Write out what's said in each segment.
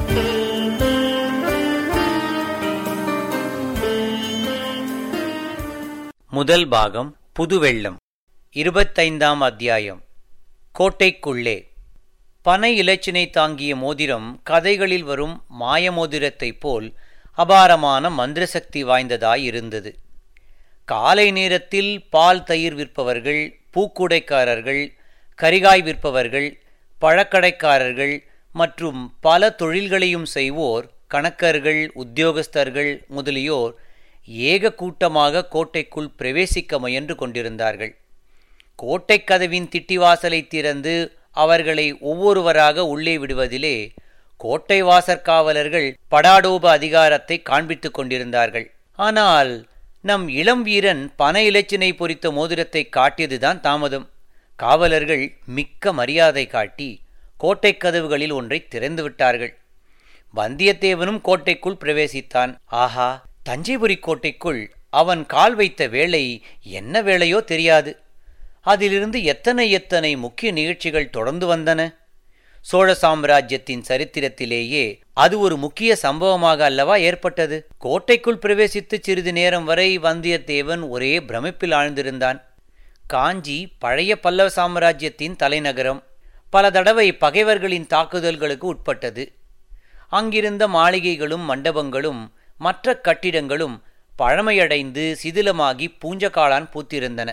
முதல் பாகம் புதுவெள்ளம் இருபத்தைந்தாம் அத்தியாயம் கோட்டைக்குள்ளே பனை இலச்சினை தாங்கிய மோதிரம் கதைகளில் வரும் மாய மோதிரத்தைப் போல் அபாரமான மந்திர சக்தி வாய்ந்ததாய் இருந்தது காலை நேரத்தில் பால் தயிர் விற்பவர்கள் பூக்குடைக்காரர்கள் கரிகாய் விற்பவர்கள் பழக்கடைக்காரர்கள் மற்றும் பல தொழில்களையும் செய்வோர் கணக்கர்கள் உத்தியோகஸ்தர்கள் முதலியோர் ஏக கூட்டமாக கோட்டைக்குள் பிரவேசிக்க முயன்று கொண்டிருந்தார்கள் கோட்டைக் கதவின் திட்டிவாசலை திறந்து அவர்களை ஒவ்வொருவராக உள்ளே விடுவதிலே கோட்டை வாசற்காவலர்கள் படாடோப அதிகாரத்தை காண்பித்துக் கொண்டிருந்தார்கள் ஆனால் நம் இளம் வீரன் பன இலச்சினை பொறித்த மோதிரத்தை காட்டியதுதான் தாமதம் காவலர்கள் மிக்க மரியாதை காட்டி கோட்டைக் கதவுகளில் ஒன்றை திறந்து விட்டார்கள் வந்தியத்தேவனும் கோட்டைக்குள் பிரவேசித்தான் ஆஹா தஞ்சைபுரி கோட்டைக்குள் அவன் கால் வைத்த வேளை என்ன வேளையோ தெரியாது அதிலிருந்து எத்தனை எத்தனை முக்கிய நிகழ்ச்சிகள் தொடர்ந்து வந்தன சோழ சாம்ராஜ்யத்தின் சரித்திரத்திலேயே அது ஒரு முக்கிய சம்பவமாக அல்லவா ஏற்பட்டது கோட்டைக்குள் பிரவேசித்து சிறிது நேரம் வரை வந்தியத்தேவன் ஒரே பிரமிப்பில் ஆழ்ந்திருந்தான் காஞ்சி பழைய பல்லவ சாம்ராஜ்யத்தின் தலைநகரம் பல தடவை பகைவர்களின் தாக்குதல்களுக்கு உட்பட்டது அங்கிருந்த மாளிகைகளும் மண்டபங்களும் மற்ற கட்டிடங்களும் பழமையடைந்து சிதிலமாகி பூஞ்சகாளான் பூத்திருந்தன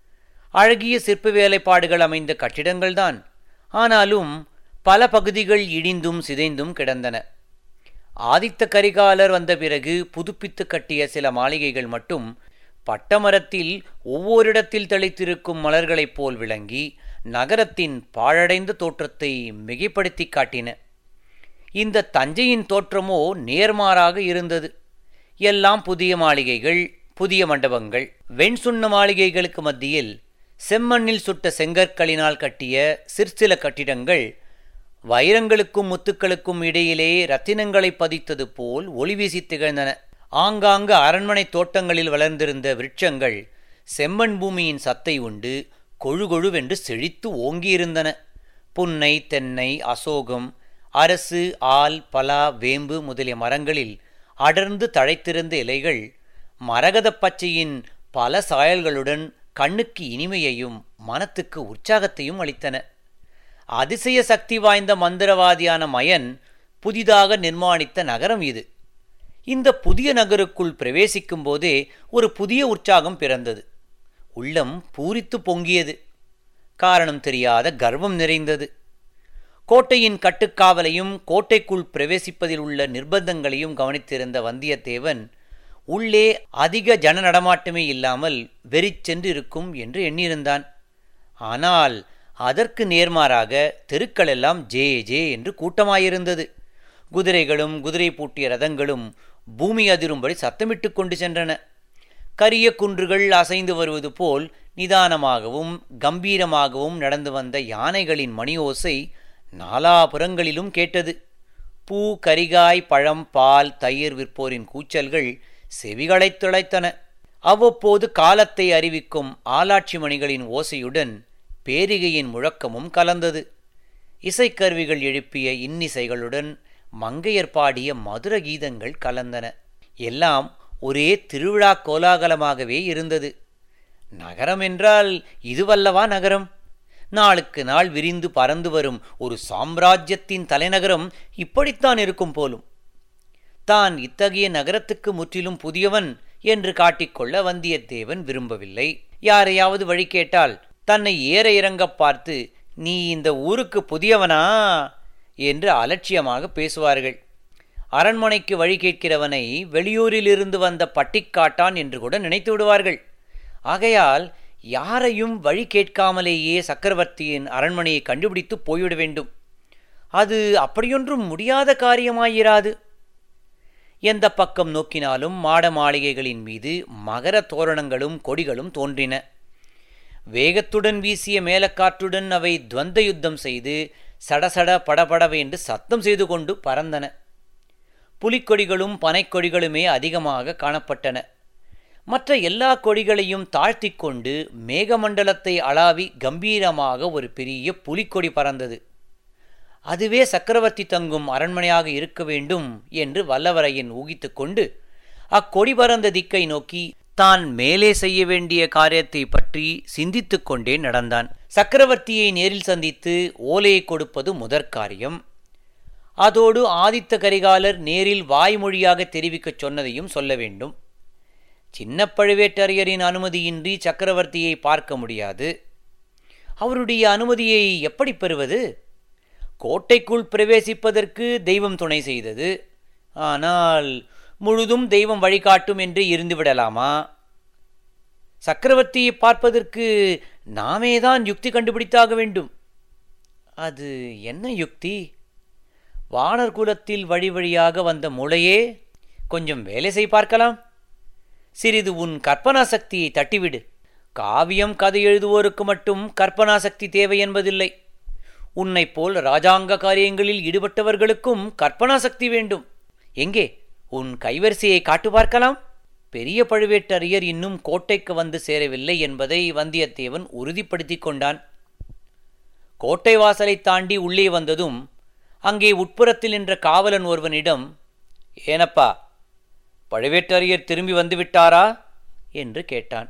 அழகிய சிற்ப வேலைப்பாடுகள் அமைந்த கட்டிடங்கள்தான் ஆனாலும் பல பகுதிகள் இடிந்தும் சிதைந்தும் கிடந்தன ஆதித்த கரிகாலர் வந்த பிறகு புதுப்பித்து கட்டிய சில மாளிகைகள் மட்டும் பட்டமரத்தில் ஒவ்வொரிடத்தில் தெளித்திருக்கும் மலர்களைப் போல் விளங்கி நகரத்தின் பாழடைந்த தோற்றத்தை மிகைப்படுத்தி காட்டின இந்த தஞ்சையின் தோற்றமோ நேர்மாறாக இருந்தது எல்லாம் புதிய மாளிகைகள் புதிய மண்டபங்கள் வெண் சுண்ண மாளிகைகளுக்கு மத்தியில் செம்மண்ணில் சுட்ட செங்கற்களினால் கட்டிய சிற்சில கட்டிடங்கள் வைரங்களுக்கும் முத்துக்களுக்கும் இடையிலே ரத்தினங்களை பதித்தது போல் ஒளி வீசி திகழ்ந்தன ஆங்காங்கு அரண்மனை தோட்டங்களில் வளர்ந்திருந்த விருட்சங்கள் செம்மண் பூமியின் சத்தை உண்டு கொழுகொழுவென்று செழித்து ஓங்கியிருந்தன புன்னை தென்னை அசோகம் அரசு ஆல் பலா வேம்பு முதலிய மரங்களில் அடர்ந்து தழைத்திருந்த இலைகள் மரகதப் பச்சையின் பல சாயல்களுடன் கண்ணுக்கு இனிமையையும் மனத்துக்கு உற்சாகத்தையும் அளித்தன அதிசய சக்தி வாய்ந்த மந்திரவாதியான மயன் புதிதாக நிர்மாணித்த நகரம் இது இந்த புதிய நகருக்குள் பிரவேசிக்கும் போதே ஒரு புதிய உற்சாகம் பிறந்தது உள்ளம் பூரித்து பொங்கியது காரணம் தெரியாத கர்வம் நிறைந்தது கோட்டையின் கட்டுக்காவலையும் கோட்டைக்குள் பிரவேசிப்பதில் உள்ள நிர்பந்தங்களையும் கவனித்திருந்த வந்தியத்தேவன் உள்ளே அதிக ஜன நடமாட்டமே இல்லாமல் வெறிச்சென்று இருக்கும் என்று எண்ணியிருந்தான் ஆனால் அதற்கு நேர்மாறாக தெருக்களெல்லாம் ஜே ஜே என்று கூட்டமாயிருந்தது குதிரைகளும் குதிரை பூட்டிய ரதங்களும் பூமி அதிரும்படி சத்தமிட்டு கொண்டு சென்றன கரிய குன்றுகள் அசைந்து வருவது போல் நிதானமாகவும் கம்பீரமாகவும் நடந்து வந்த யானைகளின் மணி ஓசை நாலாபுறங்களிலும் கேட்டது பூ கரிகாய் பழம் பால் தயிர் விற்போரின் கூச்சல்கள் செவிகளைத் துளைத்தன அவ்வப்போது காலத்தை அறிவிக்கும் ஆலாட்சி மணிகளின் ஓசையுடன் பேரிகையின் முழக்கமும் கலந்தது இசைக்கருவிகள் எழுப்பிய இன்னிசைகளுடன் மங்கையர் பாடிய மதுர கீதங்கள் கலந்தன எல்லாம் ஒரே திருவிழா கோலாகலமாகவே இருந்தது நகரம் என்றால் இதுவல்லவா நகரம் நாளுக்கு நாள் விரிந்து பறந்து வரும் ஒரு சாம்ராஜ்யத்தின் தலைநகரம் இப்படித்தான் இருக்கும் போலும் தான் இத்தகைய நகரத்துக்கு முற்றிலும் புதியவன் என்று காட்டிக்கொள்ள வந்தியத்தேவன் விரும்பவில்லை யாரையாவது வழி கேட்டால் தன்னை ஏற இறங்கப் பார்த்து நீ இந்த ஊருக்கு புதியவனா என்று அலட்சியமாக பேசுவார்கள் அரண்மனைக்கு வழி கேட்கிறவனை வெளியூரிலிருந்து வந்த பட்டிக்காட்டான் என்று கூட நினைத்து விடுவார்கள் ஆகையால் யாரையும் வழி கேட்காமலேயே சக்கரவர்த்தியின் அரண்மனையை கண்டுபிடித்து போய்விட வேண்டும் அது அப்படியொன்றும் முடியாத காரியமாயிராது எந்த பக்கம் நோக்கினாலும் மாட மாளிகைகளின் மீது மகர தோரணங்களும் கொடிகளும் தோன்றின வேகத்துடன் வீசிய மேலக்காற்றுடன் அவை துவந்த யுத்தம் செய்து சடசட படபடவென்று சத்தம் செய்து கொண்டு பறந்தன புலிக்கொடிகளும் பனைக்கொடிகளுமே அதிகமாக காணப்பட்டன மற்ற எல்லா கொடிகளையும் தாழ்த்திக் கொண்டு மேகமண்டலத்தை அளாவி கம்பீரமாக ஒரு பெரிய புலிக்கொடி பறந்தது அதுவே சக்கரவர்த்தி தங்கும் அரண்மனையாக இருக்க வேண்டும் என்று வல்லவரையன் ஊகித்துக்கொண்டு அக்கொடி பறந்த திக்கை நோக்கி தான் மேலே செய்ய வேண்டிய காரியத்தை பற்றி சிந்தித்துக் கொண்டே நடந்தான் சக்கரவர்த்தியை நேரில் சந்தித்து ஓலையை கொடுப்பது முதற் காரியம் அதோடு ஆதித்த கரிகாலர் நேரில் வாய்மொழியாக தெரிவிக்கச் சொன்னதையும் சொல்ல வேண்டும் சின்ன பழுவேட்டரையரின் அனுமதியின்றி சக்கரவர்த்தியை பார்க்க முடியாது அவருடைய அனுமதியை எப்படி பெறுவது கோட்டைக்குள் பிரவேசிப்பதற்கு தெய்வம் துணை செய்தது ஆனால் முழுதும் தெய்வம் வழிகாட்டும் என்று இருந்துவிடலாமா சக்கரவர்த்தியை பார்ப்பதற்கு நாமே தான் யுக்தி கண்டுபிடித்தாக வேண்டும் அது என்ன யுக்தி வானர் குலத்தில் வழி வழியாக வந்த முளையே கொஞ்சம் வேலை செய் பார்க்கலாம் சிறிது உன் கற்பனா சக்தியை தட்டிவிடு காவியம் கதை எழுதுவோருக்கு மட்டும் கற்பனா சக்தி தேவை என்பதில்லை உன்னைப் போல் ராஜாங்க காரியங்களில் ஈடுபட்டவர்களுக்கும் கற்பனா சக்தி வேண்டும் எங்கே உன் கைவரிசையை காட்டு பார்க்கலாம் பெரிய பழுவேட்டரையர் இன்னும் கோட்டைக்கு வந்து சேரவில்லை என்பதை வந்தியத்தேவன் உறுதிப்படுத்திக் கொண்டான் கோட்டை வாசலை தாண்டி உள்ளே வந்ததும் அங்கே உட்புறத்தில் நின்ற காவலன் ஒருவனிடம் ஏனப்பா பழுவேட்டரையர் திரும்பி வந்து விட்டாரா என்று கேட்டான்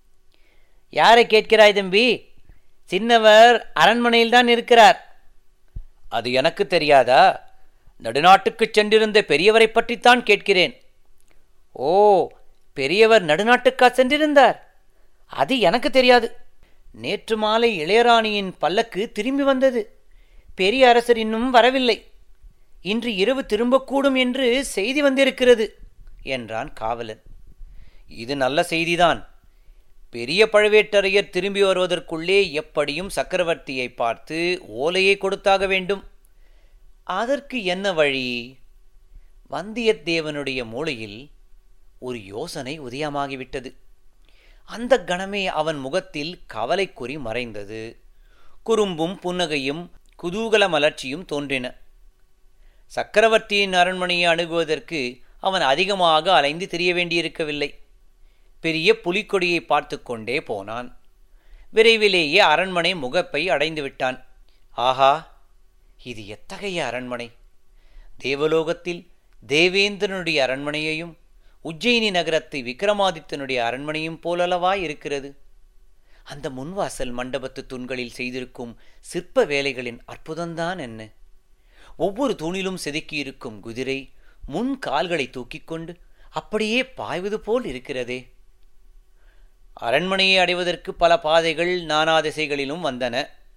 யாரை கேட்கிறாய் தம்பி சின்னவர் அரண்மனையில்தான் இருக்கிறார் அது எனக்கு தெரியாதா நடுநாட்டுக்குச் சென்றிருந்த பெரியவரை பற்றித்தான் கேட்கிறேன் ஓ பெரியவர் நடுநாட்டுக்கா சென்றிருந்தார் அது எனக்கு தெரியாது நேற்று மாலை இளையராணியின் பல்லக்கு திரும்பி வந்தது பெரிய அரசர் இன்னும் வரவில்லை இன்று இரவு திரும்பக்கூடும் என்று செய்தி வந்திருக்கிறது என்றான் காவலன் இது நல்ல செய்திதான் பெரிய பழுவேட்டரையர் திரும்பி வருவதற்குள்ளே எப்படியும் சக்கரவர்த்தியை பார்த்து ஓலையை கொடுத்தாக வேண்டும் அதற்கு என்ன வழி வந்தியத்தேவனுடைய மூளையில் ஒரு யோசனை உதயமாகிவிட்டது அந்த கணமே அவன் முகத்தில் கவலைக்குறி மறைந்தது குறும்பும் புன்னகையும் குதூகல மலர்ச்சியும் தோன்றின சக்கரவர்த்தியின் அரண்மனையை அணுகுவதற்கு அவன் அதிகமாக அலைந்து திரிய வேண்டியிருக்கவில்லை பெரிய புலிக்கொடியை பார்த்து கொண்டே போனான் விரைவிலேயே அரண்மனை முகப்பை அடைந்து விட்டான் ஆஹா இது எத்தகைய அரண்மனை தேவலோகத்தில் தேவேந்திரனுடைய அரண்மனையையும் உஜ்ஜயினி நகரத்து விக்ரமாதித்தனுடைய அரண்மனையும் போலளவா இருக்கிறது அந்த முன்வாசல் மண்டபத்து தூண்களில் செய்திருக்கும் சிற்ப வேலைகளின் அற்புதம்தான் என்ன ஒவ்வொரு தூணிலும் செதுக்கியிருக்கும் குதிரை முன் கால்களை தூக்கிக் கொண்டு அப்படியே பாய்வது போல் இருக்கிறதே அரண்மனையை அடைவதற்கு பல பாதைகள் நானா திசைகளிலும் வந்தன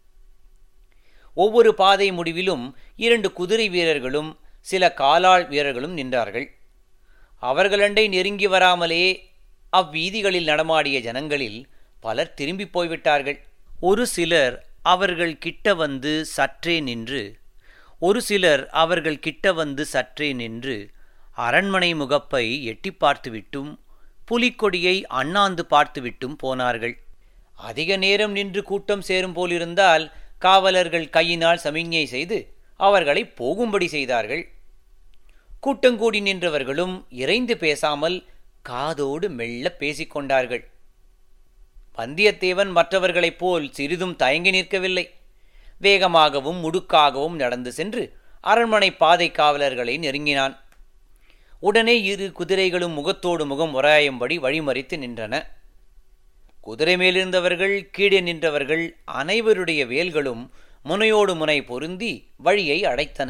ஒவ்வொரு பாதை முடிவிலும் இரண்டு குதிரை வீரர்களும் சில காலாள் வீரர்களும் நின்றார்கள் அவர்களண்டை நெருங்கி வராமலே அவ்வீதிகளில் நடமாடிய ஜனங்களில் பலர் திரும்பி போய்விட்டார்கள் ஒரு சிலர் அவர்கள் கிட்ட வந்து சற்றே நின்று ஒரு சிலர் அவர்கள் கிட்ட வந்து சற்றே நின்று அரண்மனை முகப்பை எட்டி பார்த்துவிட்டும் புலிக்கொடியை அண்ணாந்து பார்த்துவிட்டும் போனார்கள் அதிக நேரம் நின்று கூட்டம் சேரும் போலிருந்தால் காவலர்கள் கையினால் சமிஞ்ஞை செய்து அவர்களை போகும்படி செய்தார்கள் கூட்டங்கூடி நின்றவர்களும் இறைந்து பேசாமல் காதோடு மெல்ல பேசிக்கொண்டார்கள் வந்தியத்தேவன் மற்றவர்களைப் போல் சிறிதும் தயங்கி நிற்கவில்லை வேகமாகவும் முடுக்காகவும் நடந்து சென்று அரண்மனை பாதை காவலர்களை நெருங்கினான் உடனே இரு குதிரைகளும் முகத்தோடு முகம் உராயும்படி வழிமறித்து நின்றன குதிரை மேலிருந்தவர்கள் கீழே நின்றவர்கள் அனைவருடைய வேல்களும் முனையோடு முனை பொருந்தி வழியை அடைத்தன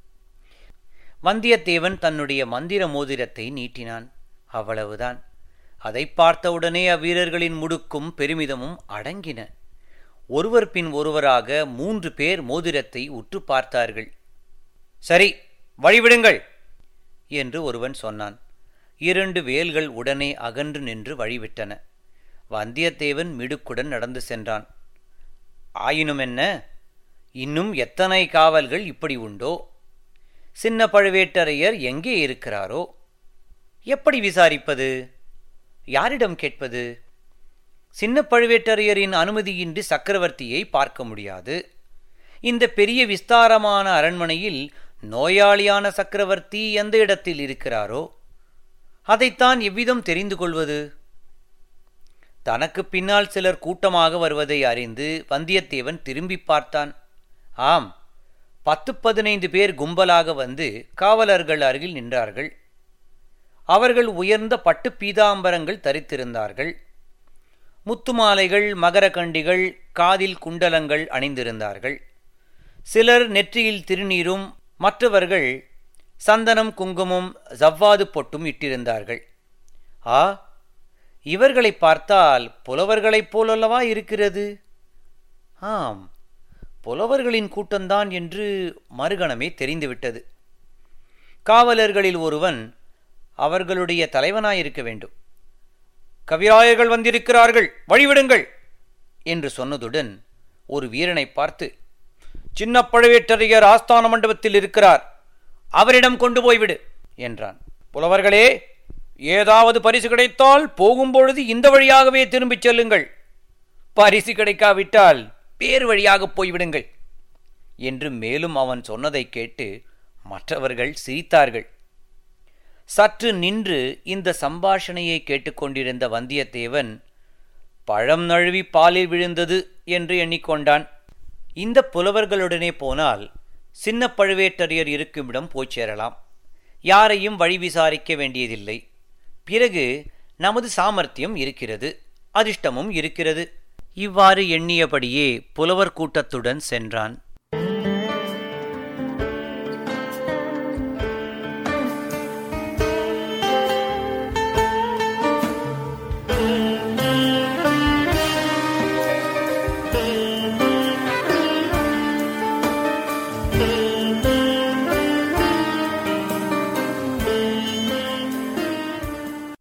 வந்தியத்தேவன் தன்னுடைய மந்திர மோதிரத்தை நீட்டினான் அவ்வளவுதான் அதை பார்த்தவுடனே அவ்வீரர்களின் முடுக்கும் பெருமிதமும் அடங்கின ஒருவர் பின் ஒருவராக மூன்று பேர் மோதிரத்தை உற்று பார்த்தார்கள் சரி வழிவிடுங்கள் என்று ஒருவன் சொன்னான் இரண்டு வேல்கள் உடனே அகன்று நின்று வழிவிட்டன வந்தியத்தேவன் மிடுக்குடன் நடந்து சென்றான் ஆயினும் என்ன இன்னும் எத்தனை காவல்கள் இப்படி உண்டோ சின்ன பழுவேட்டரையர் எங்கே இருக்கிறாரோ எப்படி விசாரிப்பது யாரிடம் கேட்பது சின்ன பழுவேட்டரையரின் அனுமதியின்றி சக்கரவர்த்தியை பார்க்க முடியாது இந்த பெரிய விஸ்தாரமான அரண்மனையில் நோயாளியான சக்கரவர்த்தி எந்த இடத்தில் இருக்கிறாரோ அதைத்தான் எவ்விதம் தெரிந்து கொள்வது தனக்கு பின்னால் சிலர் கூட்டமாக வருவதை அறிந்து வந்தியத்தேவன் திரும்பி பார்த்தான் ஆம் பத்து பதினைந்து பேர் கும்பலாக வந்து காவலர்கள் அருகில் நின்றார்கள் அவர்கள் உயர்ந்த பட்டு பீதாம்பரங்கள் தரித்திருந்தார்கள் முத்துமாலைகள் மகரகண்டிகள் காதில் குண்டலங்கள் அணிந்திருந்தார்கள் சிலர் நெற்றியில் திருநீரும் மற்றவர்கள் சந்தனம் குங்குமம் ஜவ்வாது பொட்டும் இட்டிருந்தார்கள் ஆ இவர்களை பார்த்தால் புலவர்களைப் போலல்லவா இருக்கிறது ஆம் புலவர்களின் கூட்டம்தான் என்று மறுகணமே தெரிந்துவிட்டது காவலர்களில் ஒருவன் அவர்களுடைய தலைவனாயிருக்க வேண்டும் கவிராயர்கள் வந்திருக்கிறார்கள் வழிவிடுங்கள் என்று சொன்னதுடன் ஒரு வீரனை பார்த்து சின்ன பழுவேட்டரையர் ஆஸ்தான மண்டபத்தில் இருக்கிறார் அவரிடம் கொண்டு போய்விடு என்றான் புலவர்களே ஏதாவது பரிசு கிடைத்தால் போகும்பொழுது இந்த வழியாகவே திரும்பிச் செல்லுங்கள் பரிசு கிடைக்காவிட்டால் வேறு வழியாக போய்விடுங்கள் என்று மேலும் அவன் சொன்னதைக் கேட்டு மற்றவர்கள் சிரித்தார்கள் சற்று நின்று இந்த சம்பாஷணையை கேட்டுக்கொண்டிருந்த வந்தியத்தேவன் பழம் நழுவி பாலில் விழுந்தது என்று எண்ணிக்கொண்டான் இந்த புலவர்களுடனே போனால் சின்ன பழுவேட்டரையர் இருக்குமிடம் போய்ச் சேரலாம் யாரையும் வழி விசாரிக்க வேண்டியதில்லை பிறகு நமது சாமர்த்தியம் இருக்கிறது அதிர்ஷ்டமும் இருக்கிறது இவ்வாறு எண்ணியபடியே புலவர் கூட்டத்துடன் சென்றான்